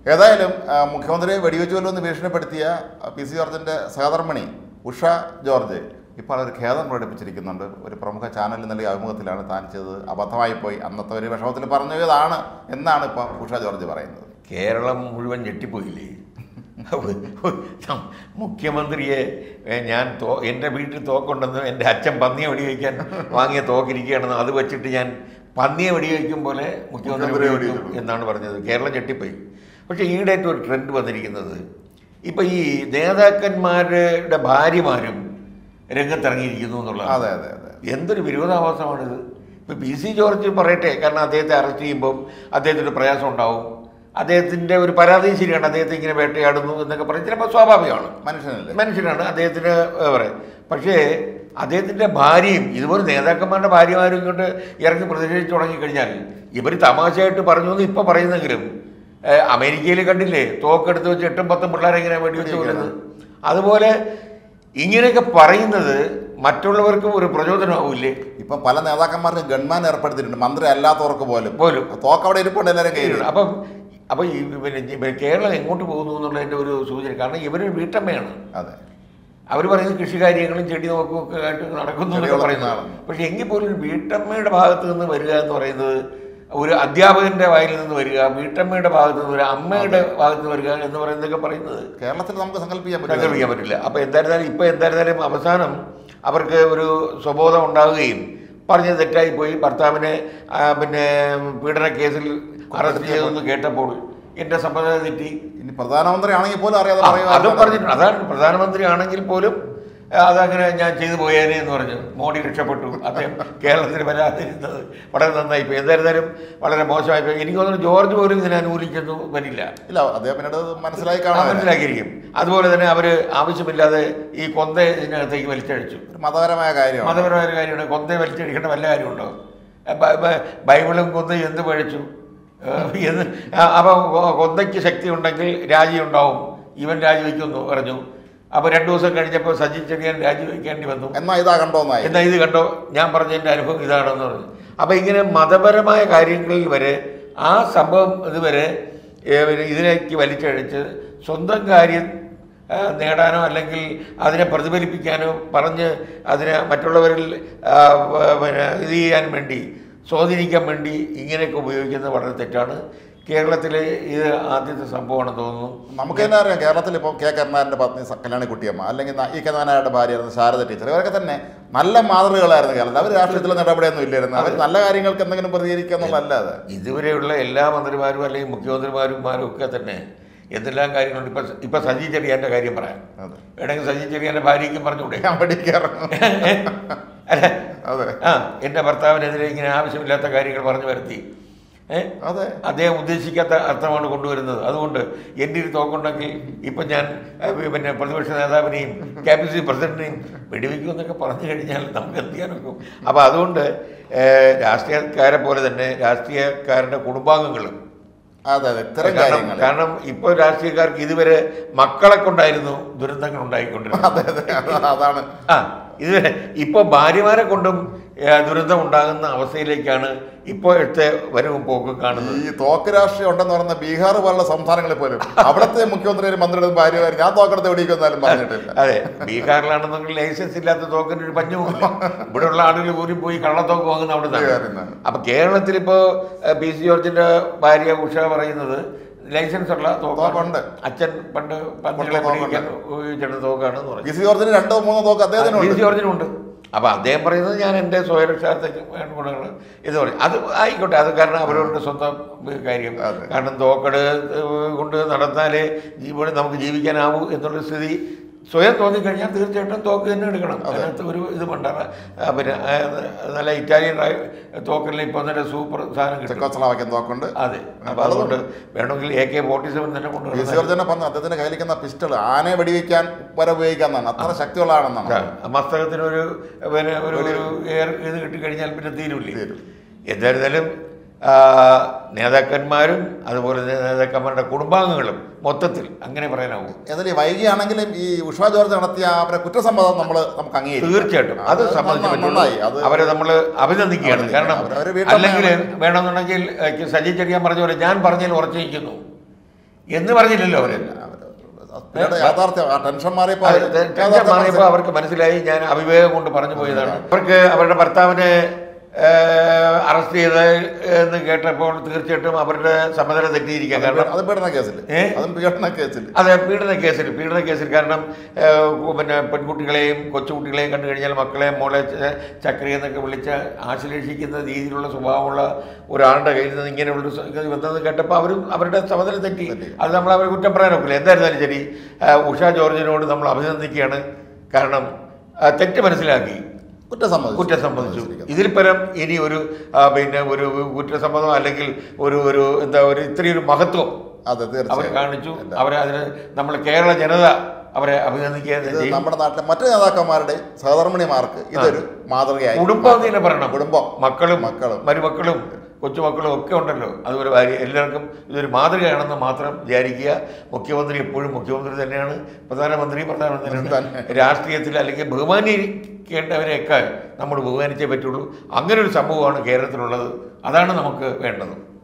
ഏതായാലും ആ, മുഖ്യമന്ത്രിയെ വെടിവെച്ചുവല്ലോ എന്ന് ഭീഷണിപ്പെടുത്തിയ ആ, പി സി ജോർജിന്റെ സഹധർമ്മിണി ഉഷ ജോർജ് ഇപ്പോൾ ഒരു ഖേദം പ്രകടിപ്പിച്ചിരിക്കുന്നുണ്ട് ഒരു പ്രമുഖ ചാനലിൽ നൽകിയ അഭിമുഖത്തിലാണ് താൻ ചെയ്തത് അബദ്ധമായി പോയി അന്നത്തെ ഒരു വിഷമത്തിൽ പറഞ്ഞതാണ് എന്നാണ് ഇപ്പോൾ ഉഷ ജോർജ് പറയുന്നത് കേരളം മുഴുവൻ ഞെട്ടിപ്പോയില്ലേ മുഖ്യമന്ത്രിയെ ഏ, ഞാൻ തോ എൻ്റെ വീട്ടിൽ തോക്കുണ്ടെന്ന് എൻ്റെ അച്ഛൻ പന്നിയെ വെടിവെക്കാൻ വാങ്ങിയ തോക്കിരിക്കുകയാണെന്ന് അത് വെച്ചിട്ട് ഞാൻ പന്നിയെ വെടിവെക്കും പോലെ മുഖ്യമന്ത്രി മുഖ്യമന്ത്രിയെ വെടിവെക്കും വെടിവെച്ചു. എന്നാണ് പറഞ്ഞത് കേരളം ഞെട്ടിപ്പോയി പക്ഷേ ഈയിടെയായിട്ട് ഒരു ട്രെൻഡ് വന്നിരിക്കുന്നത് ഇപ്പം ഈ നേതാക്കന്മാരുടെ ഭാര്യമാരും രംഗത്തിറങ്ങിയിരിക്കുന്നു എന്നുള്ളതാണ് അതെ അതെ അതെ എന്തൊരു വിരോധാഭാസമാണിത് ഇപ്പോൾ പി സി ജോർജ് പറയട്ടെ കാരണം അദ്ദേഹത്തെ അറസ്റ്റ് ചെയ്യുമ്പം അദ്ദേഹത്തിന് പ്രയാസം ഉണ്ടാവും അദ്ദേഹത്തിൻ്റെ ഒരു പരാതി ശരിയാണ് അദ്ദേഹത്തെ ഇങ്ങനെ വേട്ടയാടുന്നു എന്നൊക്കെ പറയും ചിലപ്പോൾ സ്വാഭാവികമാണ് മനുഷ്യനല്ലേ മനുഷ്യനാണ് അദ്ദേഹത്തിന് ഏ, പറയാം പക്ഷേ അദ്ദേഹത്തിൻ്റെ ഭാര്യയും ഇതുപോലെ നേതാക്കന്മാരുടെ ഭാര്യമാരും ഇങ്ങോട്ട് ഇറങ്ങി പ്രതിഷേധിച്ച് തുടങ്ങിക്കഴിഞ്ഞാൽ ഇവർ തമാശയായിട്ട് പറഞ്ഞു എന്ന് ഇപ്പോൾ പറയുന്നെങ്കിലും ഏ, അമേരിക്കയിൽ കണ്ടില്ലേ തോക്കെടുത്ത് വെച്ച് എട്ടും പത്തും പിള്ളേരെ ഇങ്ങനെ വെടിവെച്ച് കൊല്ലുന്നത് അതുപോലെ ഇങ്ങനെയൊക്കെ പറയുന്നത് മറ്റുള്ളവർക്കും ഒരു പ്രചോദനമാവില്ലേ ഇപ്പം പല നേതാക്കന്മാർക്ക് ഗൺമാൻ ഏർപ്പെടുത്തിയിട്ടുണ്ട് മന്ത്രി അല്ലാത്തവർക്ക് പോലും പോലും തോക്ക് അവിടെ ഇരിപ്പുണ്ട് എല്ലാവരും കയ്യിൽ അപ്പം അപ്പം ഈ പിന്നെ ഇവര് കേരളം എങ്ങോട്ട് പോകുന്നു എന്നുള്ളതിൻ്റെ ഒരു സൂചന കാരണം ഇവർ വീട്ടമ്മയാണ് അതെ അവർ പറയുന്നത് കൃഷികാര്യങ്ങളും ചെടി നോക്കും ഒക്കെ ആയിട്ട് നടക്കുന്നു എന്നൊക്കെ ചെടി പറയുന്നത് വളർത്തുന്ന പക്ഷെ എങ്കിൽ പോലും ഒരു വീട്ടമ്മയുടെ ഭാഗത്ത് നിന്ന് വരിക എന്ന് പറയുന്നത് ഒരു അധ്യാപകന്റെ വായിൽ നിന്ന് വരിക വീട്ടമ്മയുടെ ഭാഗത്ത് നിന്ന് വരിക അമ്മയുടെ ഭാഗത്ത് നിന്ന് വരിക എന്ന് പറയുന്നതൊക്കെ പറയുന്നത് കേരളത്തിൽ നമുക്ക് സങ്കല്പിക്കാൻ പറ്റില്ല സങ്കല്പിക്കാൻ പറ്റില്ല അപ്പോൾ എന്തായിരുന്നാലും ഇപ്പോൾ എന്തായിരുന്നാലും അവസാനം അവർക്ക് ഒരു സ്വബോധം ഉണ്ടാവുകയും പറഞ്ഞത് തെറ്റായി പോയി ഭർത്താവിനെ ആ, പിന്നെ പീഡന കേസിൽ അറസ്റ്റ് ചെയ്തെന്ന് കേട്ടപ്പോൾ എൻ്റെ സമ്മതം തെറ്റി ഇനി പ്രധാനമന്ത്രി ആണെങ്കിൽ പോലും അറിയാതെ ആ, പറയുവാ അതും പറഞ്ഞിട്ടുണ്ട് അതാണ് പ്രധാനമന്ത്രി ആണെങ്കിൽ പോലും ആ, അതങ്ങനെ ഞാൻ ചെയ്തു പോയേനെ എന്ന് പറഞ്ഞു മോഡി രക്ഷപ്പെട്ടു അദ്ദേഹം കേരളത്തിൽ വരാതിരുന്നത് വളരെ നന്നായി പോയി എന്തായിരുന്നാലും വളരെ മോശമായി പോയി എനിക്ക് തോന്നുന്നു ജോർജ് പോലും ഇതിനെ അനുകൂലിച്ചൊന്നും വരില്ല ഇല്ല അദ്ദേഹം പിന്നീട് അത് മനസ്സിലായി ആ, കാണാൻ മനസ്സിലാക്കിയിരിക്കും അതുപോലെ തന്നെ അവർ ആവശ്യമില്ലാതെ ഈ കൊന്ത ഇതിനകത്തേക്ക് വലിച്ചഴിച്ചു ഒരു മതപരമായ കാര്യമാണ് മതപരമായ ഒരു കാര്യമാണ് കൊന്തയെ വലിച്ചടിക്കേണ്ട വല്ല കാര്യമുണ്ടോ ബ- ബ- ബൈബിളും കൊന്തയും എന്ത് പഴിച്ചു ഏഹ് എന്ന് അപ്പം കൊന്തയ്ക്ക് ശക്തി ഉണ്ടെങ്കിൽ രാജി ഉണ്ടാവും ഇവൻ രാജിവെക്കുമെന്ന് പറഞ്ഞു അപ്പോൾ രണ്ടു ദിവസം കഴിഞ്ഞപ്പോൾ സജി ചെറിയാൻ രാജിവെക്കേണ്ടി വന്നു എന്നാ ഇതാ കണ്ടോന്നായി എന്നാ ഇത് കണ്ടോ ഞാൻ പറഞ്ഞതിൻ്റെ അനുഭവം ഇതാണെന്ന് പറഞ്ഞു അപ്പം ഇങ്ങനെ മതപരമായ കാര്യങ്ങളിൽ വരെ ആ സംഭവം ഇതുവരെ ഏ, പിന്നെ ഇതിലേക്ക് വലിച്ചഴിച്ച് സ്വന്തം കാര്യം ആ, നേടാനോ അല്ലെങ്കിൽ അതിനെ പ്രതിഫലിപ്പിക്കാനോ പറഞ്ഞ് അതിനെ മറ്റുള്ളവരിൽ ആ, വ- പിന്നെ ഇത് ചെയ്യാൻ വേണ്ടി സ്വാധീനിക്കാൻ വേണ്ടി ഇങ്ങനെയൊക്കെ ഉപയോഗിക്കുന്നത് വളരെ തെറ്റാണ് കേരളത്തിലെ ഇത് ആദ്യത്തെ സംഭവമാണെന്ന് തോന്നുന്നു നമുക്ക് തന്നെ അറിയാം കേരളത്തിൽ ഇപ്പോൾ കെ കരുണാകരൻ്റെ പത്നി സ- കല്യാണി കുട്ടിയമ്മ അല്ലെങ്കിൽ ന- ഈ കരുണാകരൻ്റെ ഭാര്യയായിരുന്നു ശാരദ ടീച്ചർ ഇവരൊക്കെ തന്നെ നല്ല മാതൃകകളായിരുന്നു കേരളത്തിൽ അവർ രാഷ്ട്രീയത്തിൽ ഇടപെടെയൊന്നും ഇല്ലായിരുന്നു അവർ നല്ല കാര്യങ്ങൾക്ക് എന്തെങ്കിലും പ്രതികരിക്കുക എന്നുള്ളതല്ലാതെ ഇതുവരെയുള്ള എല്ലാ മന്ത്രിമാരും അല്ലെങ്കിൽ മുഖ്യമന്ത്രിമാരുമാരും ഒക്കെ തന്നെ എന്തെല്ലാം കാര്യങ്ങളുണ്ട് ഇപ്പം ഇപ്പം സജി ചെറിയാൻ്റെ കാര്യം പറയാം അതെ വേണമെങ്കിൽ സജി ചെറിയാൻ്റെ ഭാര്യയ്ക്കും പറഞ്ഞുകൂടെ ഞാൻ പഠിക്കാറുണ്ട് അല്ല അതെ ആ എൻ്റെ ഭർത്താവിനെതിരെ ഇങ്ങനെ ആവശ്യമില്ലാത്ത കാര്യങ്ങൾ പറഞ്ഞു വരുത്തി ഏ അതെ അദ്ദേഹം ഉദ്ദേശിക്കാത്ത അർത്ഥമാണ് കൊണ്ടുവരുന്നത് അതുകൊണ്ട് എൻ്റെ ഒരു തോക്കുണ്ടെങ്കിൽ ഇപ്പം ഞാൻ ഏ, പിന്നെ പ്രതിപക്ഷ നേതാവിനെയും കെ പി സി പ്രസിഡന്റിനെയും വെടിവെക്കുമെന്നൊക്കെ പറഞ്ഞു കഴിഞ്ഞാൽ നമുക്ക് എന്ത് ചെയ്യാനൊക്കും അപ്പോൾ അതുകൊണ്ട് ഏ, രാഷ്ട്രീയക്കാരെ പോലെ തന്നെ രാഷ്ട്രീയക്കാരുടെ കുടുംബാംഗങ്ങളും അതെ അതെ ഇത്തരം കാരണം കാര്യങ്ങൾ കാരണം ഇപ്പോൾ രാഷ്ട്രീയക്കാർക്ക് ഇതുവരെ മക്കളെ കൊണ്ടായിരുന്നു ദുരന്തങ്ങൾ ഉണ്ടായിക്കൊണ്ടിരുന്നത് അതെ അതെ അതാ- അതാണ് ആ ഇതുവരെ ഇപ്പോൾ ഭാര്യമാരെ കൊണ്ടും ഏ, ദുരന്തം ഉണ്ടാകുന്ന അവസ്ഥയിലേക്കാണ് ഇപ്പോഴത്തെ വരവും പോക്കും കാണുന്നത് ഈ തോക്ക് രാഷ്ട്രീയം ഉണ്ടെന്ന് പറയുന്ന ബീഹാർ പോലുള്ള സംസ്ഥാനങ്ങളിൽ പോലും അവിടുത്തെ മുഖ്യമന്ത്രി മന്ത്രിയുടെ ഭാര്യ ഞാൻ തോക്കെടുത്ത് എവിടേക്കൊന്നാലും പറഞ്ഞിട്ടില്ല അതെ ബീഹാറിലാണെന്നെങ്കിൽ ലൈസൻസ് ഇല്ലാത്ത തോക്കിന് ഒരു പഞ്ഞുമില്ല ഇവിടെയുള്ള ആളുകൾ ഊരി പോയി കള്ളത്തോക്ക് വാങ്ങുന്ന അവിടെ ബീഹാറിൽ നിന്നാണ് നിന്നാണ്. അപ്പൊ കേരളത്തിൽ ഇപ്പോ പി സി ജോർജിന്റെ ഭാര്യ ഉഷ പറയുന്നത് ലൈസൻസ് ഉള്ള തോക്കാണ് തോക്കുണ്ട്. അച്ഛൻ പണ്ട് പന്നികളെ തോക്കുണ്ട്. പിടിക്കാൻ ഉപയോഗിച്ചിട്ട് തോക്കാണെന്ന് പറഞ്ഞു പി സി ജോർജിന് രണ്ടോ മൂന്നോ തോക്ക് പി അദ്ദേഹത്തിനുണ്ട് സി ജോർജിനുണ്ട് അപ്പൊ അദ്ദേഹം പറയുന്നത് ഞാൻ എൻ്റെ സ്വയരക്ഷാർത്ഥയ്ക്ക് വേണ്ട ഗുണങ്ങൾ ഇത് പറയും അത് ആയിക്കോട്ടെ അത് കാരണം അവരവരുടെ സ്വന്തം കാര്യം അതെ. കാരണം തോക്കട് കൊണ്ട് നടന്നാലേ ഇവിടെ നമുക്ക് ജീവിക്കാനാവൂ എന്നുള്ള സ്ഥിതി സ്വയം തോന്നിക്കഴിഞ്ഞാൽ തീർച്ചയായിട്ടും തോക്ക് തന്നെ എടുക്കണം അതിനകത്ത് ഒരു ഇത് വേണ്ട ആ, പിന്നെ ആ, നല്ല ഇറ്റാലിയൻ റൈ- തോക്കെല്ലാം ഇപ്പോൾ നല്ല സൂപ്പർ സാധനം കിട്ടും ചെക്കോസ്ലവാക്യൻ തോക്കുണ്ട് അതെ അപ്പോൾ അതുകൊണ്ട് വേണമെങ്കിൽ എ കെ ഫോർട്ടി സെവൻ തന്നെ പി സി കൊണ്ടുവരണം ജോർജിനെ പറഞ്ഞു അദ്ദേഹത്തിന്റെ കയ്യിലിരിക്കുന്ന പിസ്റ്റൾ ആനയെ വെടിവെക്കാൻ വരെ ഉപയോഗിക്കാന്നാണ് അത്ര ശക്തിയുള്ളതാണെന്നാണ് മസ്തകത്തിനൊരു പിന്നെ ഒരു ഒരു എയർ ഇത് കിട്ടിക്കഴിഞ്ഞാൽ പിന്നെ തീരൂല്ലേ തീരും. എന്തായിരുന്നാലും ആ, നേതാക്കന്മാരും അതുപോലെ തന്നെ നേതാക്കന്മാരുടെ കുടുംബാംഗങ്ങളും മൊത്തത്തിൽ അങ്ങനെ പറയാനാവും ഏതായാലും ഈ വൈകിയാണെങ്കിലും ഈ ഉഷ ജോർജ് നടത്തിയ അവരെ കുറ്റസമ്മതം നമ്മൾ നമുക്ക് അംഗീകരിക്കാം തീർച്ചയായിട്ടും അത് സമ്മതിച്ചു നന്നാ- നന്നായി അത് അവരെ നമ്മൾ അഭിനന്ദിക്കുകയാണ് അഭിനന്ദിക്കണം. കാരണം അവര് അവര് വീട്ടമ്മയാണ്. അല്ലെങ്കിൽ വേണമെന്നുണ്ടെങ്കിൽ ഏഹ്, സജി ചെറിയാൻ പറഞ്ഞ പോലെ ഞാൻ പറഞ്ഞതിൽ ഉറച്ചിരിക്കുന്നു എന്ന് പറഞ്ഞില്ലല്ലോ അവര് പിന്നീട് യാഥാർത്ഥ്യം ആ ടെൻഷൻ മാറിയപ്പോൾ അവർ അവര് ടെൻഷൻ യാഥാർത്ഥ്യം മാറിയപ്പോൾ മനസ്സിലായി. അവർക്ക് മനസ്സിലായി ഞാൻ അവിവേകം കൊണ്ട് പറഞ്ഞു പോയതാണ് അവർക്ക് അവരുടെ ഭർത്താവിനെ അറസ്റ്റ് ചെയ്ത് എന്ന് കേട്ടപ്പോൾ തീർച്ചയായിട്ടും അവരുടെ സമനില തെറ്റിയിരിക്കാം കാരണം അത് പീഡന കേസിൽ ഏ? അതും പീഡന കേസിൽ അതെ പീഡന കേസിൽ പീഡന കേസിൽ കാരണം ഏഹ്, പിന്നെ പെൺകുട്ടികളെയും കൊച്ചുകുട്ടികളെയും കണ്ടു കഴിഞ്ഞാൽ മക്കളെ മോളെ ച- ചക്രി എന്നൊക്കെ വിളിച്ച് ആശ്ലേഷിക്കുന്ന രീതിയിലുള്ള സ്വഭാവമുള്ള ഒരാളുടെ കയ്യിൽ നിന്ന് ഇങ്ങനെയുള്ള സ- ഇത് വന്നത് കേട്ടപ്പോൾ അവരും അവരുടെ സമനില തെറ്റി അത് നമ്മൾ അവരെ കുറ്റം പറയാനൊക്കില്ല എന്തായിരുന്നാലും ശരി ഏഹ്, ഉഷ ജോർജിനോട് നമ്മൾ അഭിനന്ദിക്കുകയാണ് കാരണം ആ, തെറ്റ് മനസ്സിലാക്കി കുറ്റം സമ്മതിച്ചു കുറ്റം സംബന്ധിച്ചു ഇതിൽ പരം ഇനി ഒരു ആ, പിന്നെ ഒരു കുറ്റസമ്മതം അല്ലെങ്കിൽ ഒരു ഒരു എന്താ ഒരു ഇത്രയൊരു മഹത്വം അതെ അവർ തീർച്ചയായും കാണിച്ചു അവരെ അതിന് നമ്മൾ കേരള ജനത അവരെ അഭിനന്ദിക്കുക ഇത് നമ്മുടെ നാട്ടിലെ മറ്റു നേതാക്കന്മാരുടെ സഹധർമ്മിണിമാർക്ക് ഇതൊരു മാതൃകയായി കുടുംബം എന്ന് പറയണം കുടുംബം മക്കളും മക്കളും. മരുമക്കളും കൊച്ചുമക്കളും ഒക്കെ ഉണ്ടല്ലോ അതുപോലെ ഭാര്യ എല്ലാവർക്കും ഇതൊരു മാതൃകയാണെന്ന് മാത്രം വിചാരിക്കുക മുഖ്യമന്ത്രി എപ്പോഴും മുഖ്യമന്ത്രി തന്നെയാണ് പ്രധാനമന്ത്രി പ്രധാനമന്ത്രി തന്നെ. തന്നെയാണ് രാഷ്ട്രീയത്തിൽ അല്ലെങ്കിൽ ബഹുമാനിക്കേണ്ടവരെയൊക്കെ നമ്മൾ ബഹുമാനിച്ചേ പറ്റുള്ളൂ അങ്ങനെ ഒരു സംഭവമാണ് കേരളത്തിലുള്ളത് അതാണ് നമുക്ക് വേണ്ടത്